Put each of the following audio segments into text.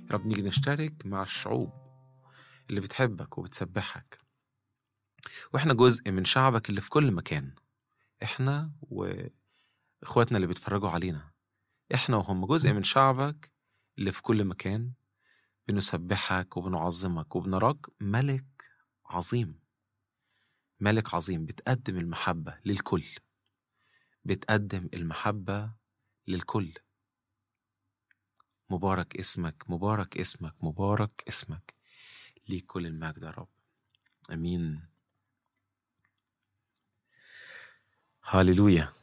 يا رب نيجي نشترك مع الشعوب اللي بتحبك وبتسبحك واحنا جزء من شعبك اللي في كل مكان احنا واخواتنا اللي بيتفرجوا علينا احنا وهم جزء من شعبك اللي في كل مكان بنسبحك وبنعظمك وبنراك ملك عظيم ملك عظيم بتقدم المحبة للكل بتقدم المحبة للكل مبارك اسمك مبارك اسمك مبارك اسمك ليك كل المجد يا رب امين هاليلويا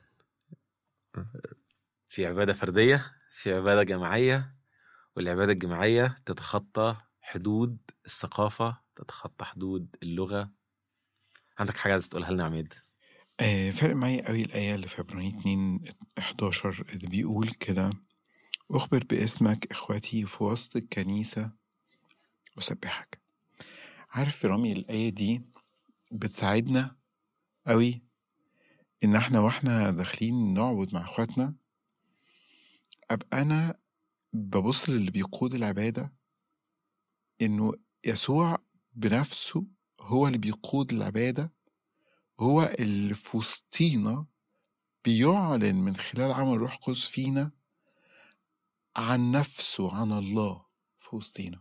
في عبادة فردية في عبادة جماعية والعبادة الجماعية تتخطى حدود الثقافة تتخطى حدود اللغة عندك حاجة عايز تقولها لنا يا عماد آه فرق معايا قوي الآية اللي في عبرانيين 2 11 اللي بيقول كده أخبر باسمك إخوتي في وسط الكنيسة أسبحك عارف يا رامي الآية دي بتساعدنا قوي إن احنا واحنا داخلين نعبد مع إخواتنا أبقى أنا ببص للي بيقود العبادة إنه يسوع بنفسه هو اللي بيقود العبادة هو اللي في وسطينا بيعلن من خلال عمل الروح القدس فينا عن نفسه عن الله في وسطينا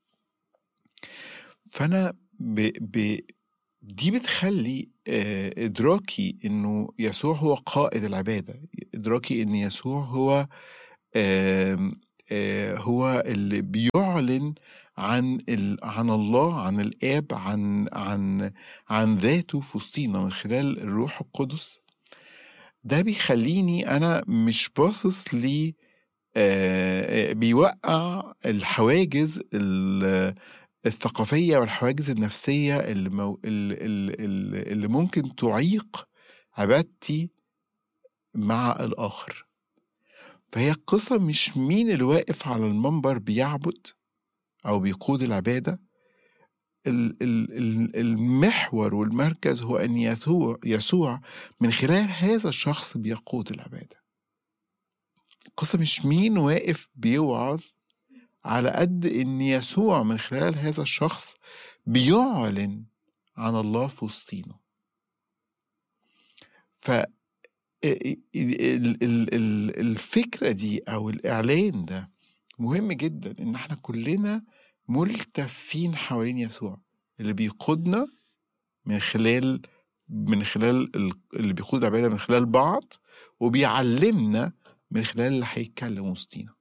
فأنا ب... ب... دي بتخلي آه، إدراكي إنه يسوع هو قائد العبادة إدراكي إن يسوع هو آم، آه، هو اللي بيعلن عن ال... عن الله عن الآب عن عن عن ذاته في وسطينا من خلال الروح القدس ده بيخليني أنا مش باصص ل آه، آه، بيوقع الحواجز ال- الثقافية والحواجز النفسية اللي, مو... اللي, اللي, اللي ممكن تعيق عبادتي مع الآخر فهي القصة مش مين اللي واقف على المنبر بيعبد أو بيقود العبادة ال- ال- ال- المحور والمركز هو أن يسوع, يسوع من خلال هذا الشخص بيقود العبادة القصة مش مين واقف بيوعظ على قد ان يسوع من خلال هذا الشخص بيعلن عن الله في وسطينا ف ال- ال- ال- الفكرة دي أو الإعلان ده مهم جدا إن احنا كلنا ملتفين حوالين يسوع اللي بيقودنا من خلال من خلال ال- اللي بيقود العبادة من خلال بعض وبيعلمنا من خلال اللي هيتكلم وسطينا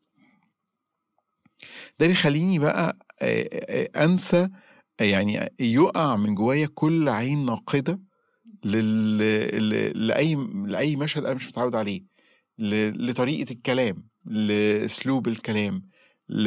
ده بيخليني بقى آه، آه، انسى آه، يعني يقع من جوايا كل عين ناقده لل... ل- لاي لاي مشهد انا مش متعود عليه ل... لطريقه الكلام لاسلوب الكلام ل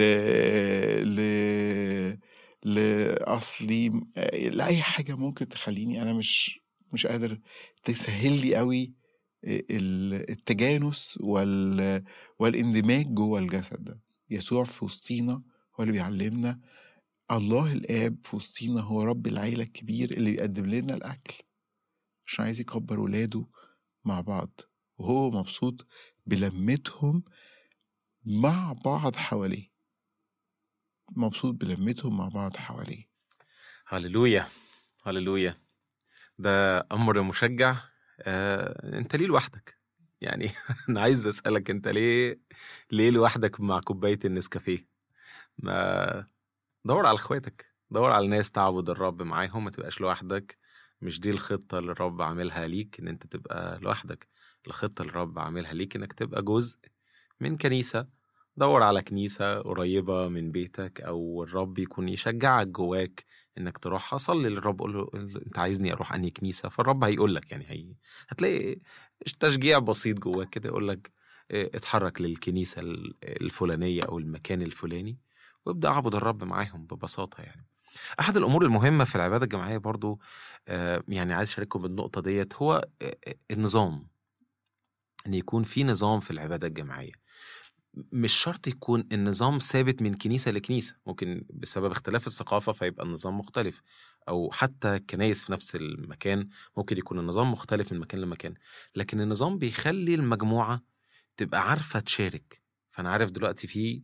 ل لاصلي آه، لاي حاجه ممكن تخليني انا مش مش قادر تسهل لي قوي ال- التجانس وال... والاندماج جوه الجسد ده يسوع في وسطينا هو اللي بيعلمنا الله الآب في وسطينا هو رب العيلة الكبير اللي بيقدم لنا الأكل عشان عايز يكبر ولاده مع بعض وهو مبسوط بلمتهم مع بعض حواليه مبسوط بلمتهم مع بعض حواليه هللويا هللويا ده امر مشجع آه، انت ليه لوحدك يعني انا عايز اسالك انت ليه ليه لوحدك مع كوبايه النسكافيه ما دور على اخواتك دور على ناس تعبد الرب معاهم ما تبقاش لوحدك مش دي الخطه اللي الرب عاملها ليك ان انت تبقى لوحدك الخطه اللي الرب عاملها ليك انك تبقى جزء من كنيسه دور على كنيسه قريبه من بيتك او الرب يكون يشجعك جواك انك تروح صلي للرب قول له انت عايزني اروح انهي كنيسه فالرب هيقول لك يعني هي هتلاقي تشجيع بسيط جواك كده يقول لك اه، اتحرك للكنيسه ال- الفلانيه او المكان الفلاني وابدا اعبد الرب معاهم ببساطه يعني احد الامور المهمه في العباده الجماعيه برضو اه، يعني عايز اشارككم بالنقطه ديت هو اه، اه، النظام ان يكون في نظام في العباده الجماعيه مش شرط يكون النظام ثابت من كنيسة لكنيسة ممكن بسبب اختلاف الثقافة فيبقى النظام مختلف أو حتى كنايس في نفس المكان ممكن يكون النظام مختلف من مكان لمكان لكن النظام بيخلي المجموعة تبقى عارفة تشارك فأنا عارف دلوقتي في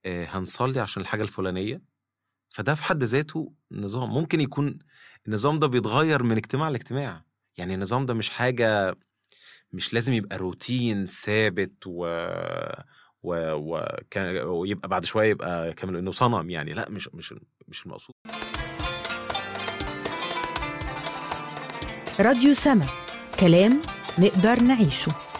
آه، هنصلي عشان الحاجه الفلانيه فده في حد ذاته نظام ممكن يكون النظام ده بيتغير من اجتماع لاجتماع يعني النظام ده مش حاجه مش لازم يبقى روتين ثابت و و وكان ويبقى بعد شويه يبقى كامل انه صنم يعني لا مش مش مش المقصود راديو سما كلام نقدر نعيشه